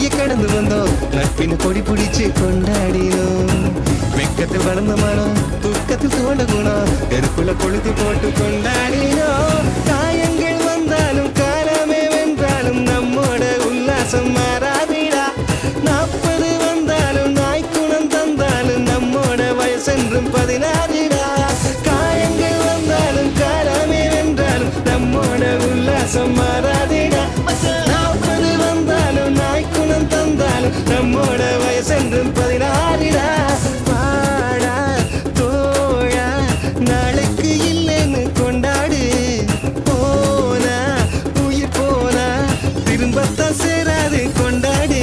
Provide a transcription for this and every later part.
கல்வியை கடந்து வந்தோம் நட்பின் கொடி பிடிச்சு கொண்டாடினோம் வெக்கத்தில் வளர்ந்த மனம் துக்கத்தில் தோண்ட குணம் கருப்புல கொளுத்தி போட்டு கொண்டாடினோம் காயங்கள் வந்தாலும் காலமே வென்றாலும் நம்மோட உல்லாசம் மாறாதிடா நாற்பது வந்தாலும் நாய்க்குணம் தந்தாலும் நம்மோட வயசென்றும் பதினாறுடா காயங்கள் வந்தாலும் காலமே வென்றாலும் நம்மோட உல்லாசம் மாறாதிடா நாற்பது வந்தாலும் நாய்க்குணம் தந்தாலும் நம்மோட வயசென்றும் பதினாறுடா பாடா தோழா நாளைக்கு இல்லைன்னு கொண்டாடு போனா உயிர் போனா திரும்பத்தான் சேராது கொண்டாடு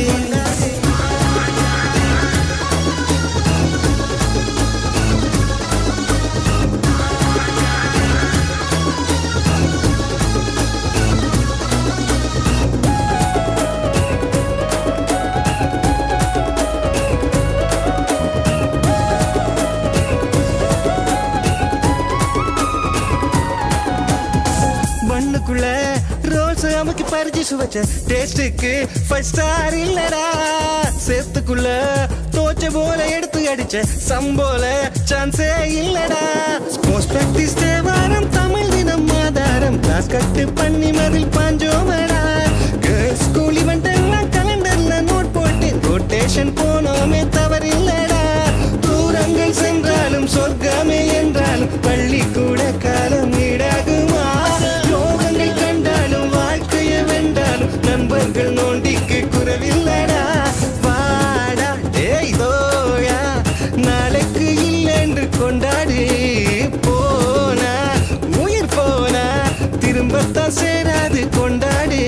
பண்ணுக்குள்ள ரோஸ் அமுக்கி பறிச்சு சுவைச்ச டேஸ்டுக்கு ஃபைவ் ஸ்டார் இல்லடா சேத்துக்குள்ள தோச்ச போல எடுத்து அடிச்ச சம்போல சான்ஸே இல்லடா ஸ்போர்ட்ஸ் பிராக்டிஸ் தேவாரம் தமிழ் தினம் ஆதாரம் கிளாஸ் கட்டு பண்ணி மதில் பாஞ்சோமடா கேர்ள்ஸ் ஸ்கூல் இவெண்ட் எல்லாம் கலண்டர்ல நோட் போட்டு ரொட்டேஷன் போனோமே தவறில்லடா தூரங்கள் சென்றாலும் சொர்க்கமே என்றாலும் பள்ளி கூட காலம் ஈடாகுமா யோகங்கள் கண்டாலும் வாழ்க்கையை வென்றாலும் நண்பர்கள் நோண்டிக்கு குறவில்லடா வாடா ஏய் தோழா நாளைக்கு இல்லைன்று கொண்டாடு போனா உயிர் போனா திரும்பத்தான் சேராது கொண்டாடு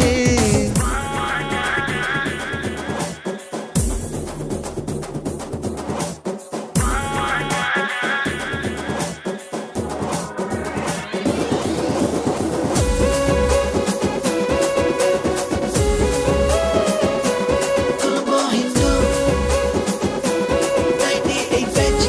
Colombo Hindu 98 batch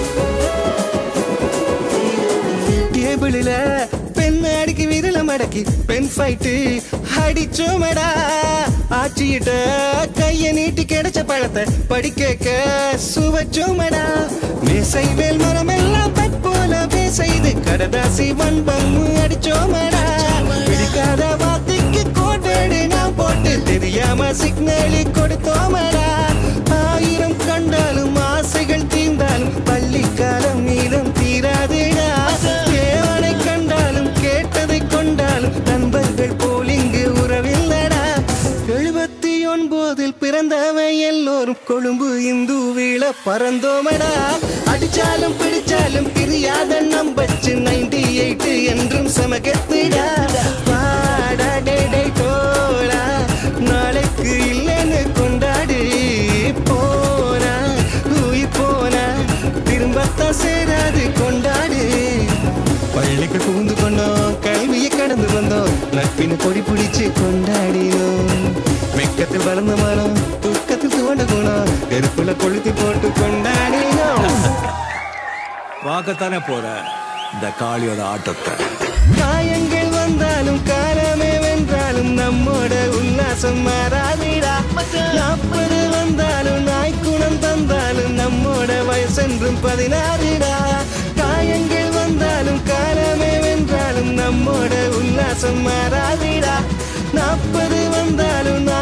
டேபிளில பெண் அடிக்கி விரல மடக்கி பெண் ஃபைட்டு அடிச்சோமடா ஆச்சியிட்ட கைய நீட்டி கிடைச்ச பழத்தை படிக்க சுவச்சோமடா மேசை வேல் மரம் எல்லாம் பட் போல பேசைது கடதாசி வன்பம் அடிச்சோமடா பிடிக்காத வார்த்தைக்கு கோட்டேடு நாம் போட்டு தெரியாம சிக்னலி கொடுத்தோமடா ஆயிரம் கண்டாலும் ஆசைகள் தீர்ந்தாலும் பள்ளிக்காலம் மீதம் தீராதுடா தேவனை கண்டாலும் கேட்டதை கொண்டாலும் நண்பர்கள் போல் இங்கு உறவில்லடா எழுபத்தி ஒன்பதில் பிறந்தவன் எல்லோரும் கொழும்பு இந்து வீழ பறந்தோமடா அடிச்சாலும் பிடிச்சாலும் பிரியாத நம்பச்சு நைன்டி எயிட் என்றும் சமகத்துடா பாடா டேடே தோழா நாளைக்கு இல்லைன்னு கொண்டாடு போனா உயிர் போனா திரும்பத்தான் சேராது கொண்டாடு பள்ளிக்கு புகுந்து கொண்டோம் கல்வியை கடந்து வந்தோம் நட்பின் கொடி பிடிச்சு கொண்டாடினோம் வெக்கத்தில் வளர்ந்த மனம் துக்கத்தில் துவண்ட குணம் கருப்புல கொளுத்தி போட்டு கொண்டாடினோம் பார்க்கத்தானே போற இந்த காளியோட ஆட்டத்தை காயங்கள் வந்தாலும் காலமே வென்றாலும் நம்மோட உல்லாசம் மாறாதிடா நாற்பது வந்தாலும் நாய்க்குணம் தந்தாலும் நம்மோட வயசென்றும் பதினாறுடா காயங்கள் வந்தாலும் காலமே வென்றாலும் நம்மோட உல்லாசம் மாறாதிடா நாற்பது வந்தாலும்